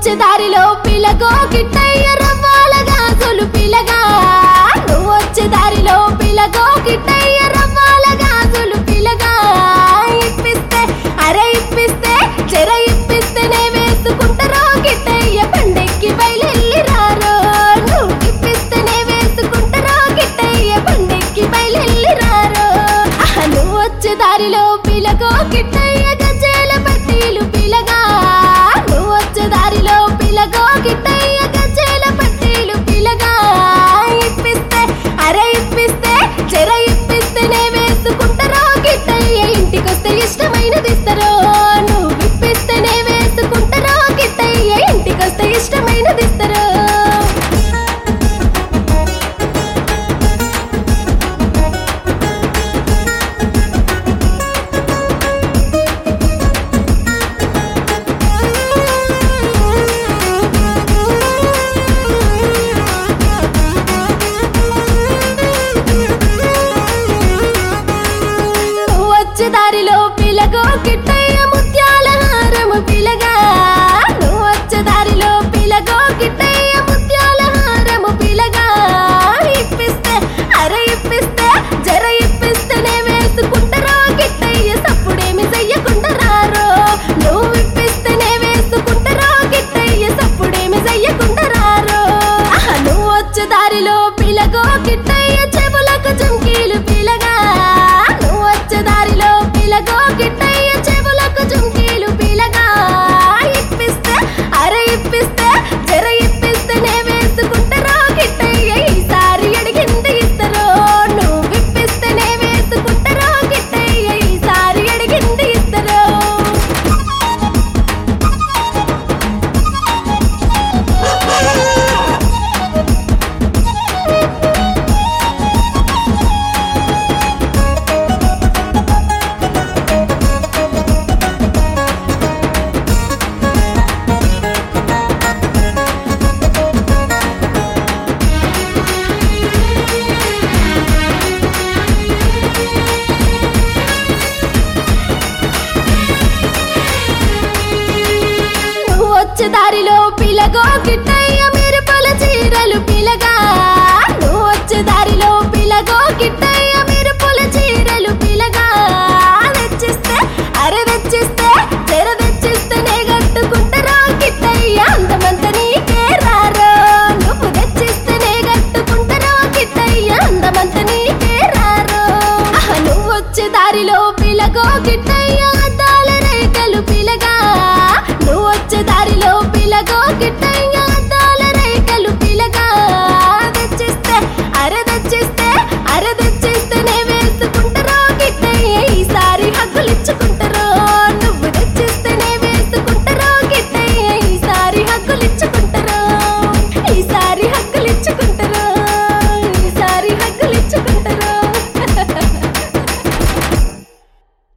వచ్చే దారిలో పిలగో గిట్టయ్య రవ్వాల గాజులు పిలగా నువ్వు వచ్చే దారిలో పిలగో గిట్టయ్య రవ్వాల గాజులు పిలగా ఇప్పిస్తే అరే ఇప్పిస్తే చెర ఇప్పిస్తేనే వేసుకుంటారో గిట్టయ్య పండెక్కి బయలెల్లి రారో నువ్వు ఇప్పిస్తేనే వేసుకుంటారో గిట్టయ్య పండెక్కి బయలెల్లి రారో ఆహ్, నువ్వు వచ్చే దారిలో పిలగో గిట్టయ్య గజ్జేల పట్టీలు పిలగా నువ్వు వచ్చే దారిలో పిలగో గిట్టయ్య గజ్జేల పట్టీలు పిలగా ఇప్పిస్తే అరే ఇప్పిస్తే చెర ఇప్పిస్తేనే వేసుకుంటారో గిట్టయ్య ఇంటికొస్తే ఇష్టమైనది ఇస్తారో నువ్వు ఇప్పిస్తేనే వేసుకుంటారో గిట్టయ్య ఇంటికొస్తే ఇష్టమైనది ఇస్తారో నువ్వు వచ్చే దారిలో పిలగో గిట్టయ్య ముత్యాల హారము పిలగా నువ్వు వచ్చే దారిలో పిలగో గిట్టయ్య ముత్యాల హారము పిలగా ఇప్పిస్తే అరే ఇప్పిస్తే జర ఇప్పిస్తేనే వేసుకుంటారో గిట్టయ్య సప్పుడేమి చెయ్యకుండా రారో నువ్వు ఇప్పిస్తేనే వేసుకుంటారో గిట్టయ్య సప్పుడేమి చెయ్యకుండా రారో ఆహ్, నువ్వు వచ్చే దారిలో పిలగో గిట్టయ్య చెవులకు జంకీలు పిలగా నువ్వు వచ్చే దారిలో పిలగో గిట్టయ్య చెవులకు జుంకీలు పిలగా ఇప్పిస్తే అరే ఇప్పిస్తే జర ఇప్పిస్తేనే వేసుకుంటారో గిట్టయ్య ఈసారి అడిగింది ఇస్తారో నువ్వు ఇప్పిస్తేనే వేసుకుంటారో గిట్టయ్య ఈసారి అడిగింది ఇస్తారో నువ్వు వచ్చే దారిలో పిలగో గిట్టయ్య మిరపల చీరలు పిలగా నువ్వు వచ్చే దారిలో పిలగో గిట్టయ్య మిరపల చీరలు పిలగా తెచ్చిస్తే అరే తెచ్చిస్తే తెర తెచ్చిస్తేనే కట్టుకుంటారో గిట్టయ్య అందమంత నీకే రారో నువ్వు తెచ్చిస్తేనే కట్టుకుంటారో గిట్టయ్య అందమంత నీకే రారో ఆహ్, నువ్వు వచ్చే దారిలో పిలగో గిట్టయ్య